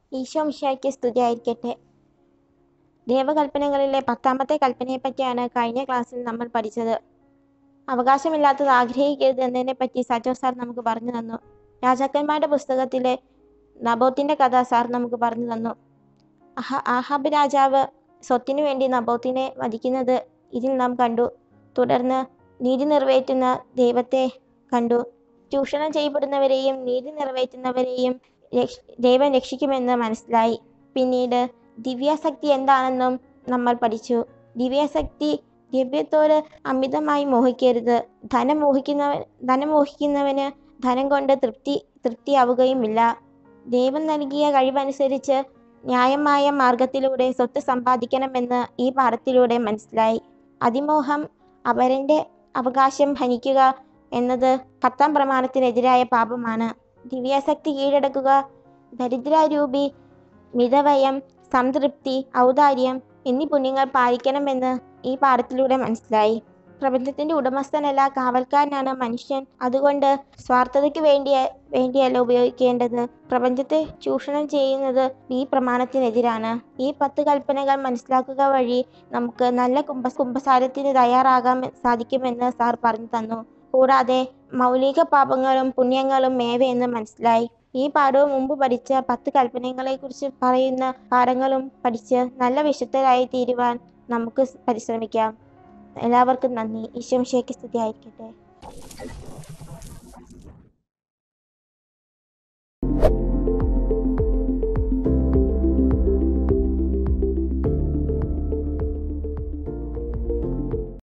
ഈശോ മിശിഹായ്ക്ക് സ്തുതിയായിരിക്കട്ടെ ദേവകൽപ്പനകളിലെ പത്താമത്തെ കൽപ്പനയെപ്പറ്റിയാണ് കഴിഞ്ഞ ക്ലാസ്സിൽ നമ്മൾ പഠിച്ചത് അവകാശമില്ലാത്തത് ആഗ്രഹിക്കരുത് എന്നതിനെപ്പറ്റി സജോ സാർ നമുക്ക് പറഞ്ഞു തന്നു രാജാക്കന്മാരുടെ പുസ്തകത്തിലെ നബോത്തിന്റെ കഥ സാർ നമുക്ക് പറഞ്ഞു തന്നു അഹ ആഹാബ് രാജാവ് സ്വത്തിനു വേണ്ടി നബോത്തിനെ വധിക്കുന്നത് ഇതിൽ നാം കണ്ടു തുടർന്ന് നീതി നിറവേറ്റുന്ന ദൈവത്തെ കണ്ടു ചൂഷണം ചെയ്യപ്പെടുന്നവരെയും നീതി നിറവേറ്റുന്നവരെയും രക്ഷ- ദൈവം രക്ഷിക്കുമെന്ന് മനസ്സിലായി പിന്നീട് ദിവ്യാസക്തി എന്താണെന്നും നമ്മൾ പഠിച്ചു ദിവ്യാസക്തി ദിവ്യത്തോട് അമിതമായി മോഹിക്കരുത് ധനം മോഹിക്കുന്നവൻ ധനം മോഹിക്കുന്നവന് ധനം കൊണ്ട് തൃപ്തി തൃപ്തിയാവുകയുമില്ല ദൈവം നൽകിയ കഴിവനുസരിച്ച് ന്യായമായ മാർഗത്തിലൂടെ സ്വത്ത് സമ്പാദിക്കണമെന്ന് ഈ പാഠത്തിലൂടെ മനസ്സിലായി അതിമോഹം അവരൻ്റെ അവകാശം ഹനിക്കുക എന്നത് പത്താം പ്രമാണത്തിനെതിരായ പാപമാണ് ദിവ്യാസക്തി കീഴടക്കുക ദരിദ്രാരൂപി മിതവയം സംതൃപ്തി ഔദാര്യം എന്നീ പുണ്യങ്ങൾ പാലിക്കണമെന്ന് ഈ പാഠത്തിലൂടെ മനസ്സിലായി പ്രപഞ്ചത്തിന്റെ ഉടമസ്ഥനല്ല കാവൽക്കാരനാണ് മനുഷ്യൻ അതുകൊണ്ട് സ്വാർത്ഥതയ്ക്ക് വേണ്ടിയ വേണ്ടിയല്ല ഉപയോഗിക്കേണ്ടത് പ്രപഞ്ചത്തെ ചൂഷണം ചെയ്യുന്നത് ഈ പ്രമാണത്തിനെതിരാണ് ഈ പത്ത് കൽപ്പനകൾ മനസ്സിലാക്കുക വഴി നമുക്ക് നല്ല കുംഭ കുംഭസാരത്തിന് തയ്യാറാകാൻ സാധിക്കുമെന്ന് സാർ പറഞ്ഞു തന്നു കൂടാതെ മൗലിക പാപങ്ങളും പുണ്യങ്ങളും മേവയെന്ന് മനസ്സിലായി ഈ പാഠവും മുമ്പ് പഠിച്ച പത്ത് കൽപ്പനകളെക്കുറിച്ച് പറയുന്ന പാഠങ്ങളും പഠിച്ച് നല്ല വിശുദ്ധരായി തീരുവാൻ നമുക്ക് പരിശ്രമിക്കാം എല്ലാവർക്കും നന്ദി ഈശോ ശേഖി സ്തുതി ആയിരിക്കട്ടെ